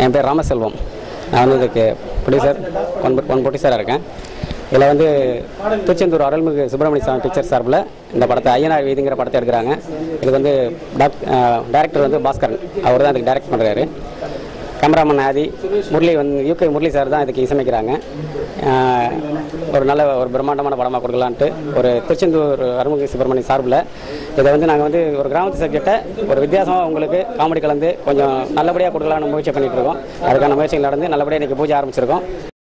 என் பேர் ராமசெல்வம் நான் வந்து இதுக்கு ப்ரொடியூசர் ஒன் ஒன் ப்ரொடியூசராக இருக்கேன் இதில் வந்து திருச்செந்தூர் அருள்மிகு சுப்பிரமணிய சாமி பிக்சர் சார்பில் இந்த படத்தை ஐயனார் வீதிங்கிற படத்தை எடுக்கிறாங்க இதுக்கு வந்து டாக் டேரக்டர் வந்து பாஸ்கரன் அவர் தான் இதுக்கு டைரக்ட் பண்ணுறாரு கேமராமேன் ஆதி முரளி வந்து யூகே முரளி சார் தான் இதுக்கு இசையமைக்கிறாங்க ஆஹ் ஒரு நல்ல ஒரு பிரம்மாண்டமான படமாக கொடுக்கலான்ட்டு ஒரு திருச்செந்தூர் அருள்மிகு சுப்பிரமணிய சார்பில் இதை வந்து நாங்கள் வந்து ஒரு கிராமத்து சப்ஜெக்டை ஒரு வித்தியாசமாக உங்களுக்கு காமெடி கலந்து கொஞ்சம் நல்லபடியாக கொடுக்கலாம்னு முயற்சி பண்ணிகிட்டு இருக்கோம் அதுக்கான முயற்சிகள் நடந்து நல்லபடியாக இன்றைக்கி பூஜை ஆரம்பிச்சிருக்கோம்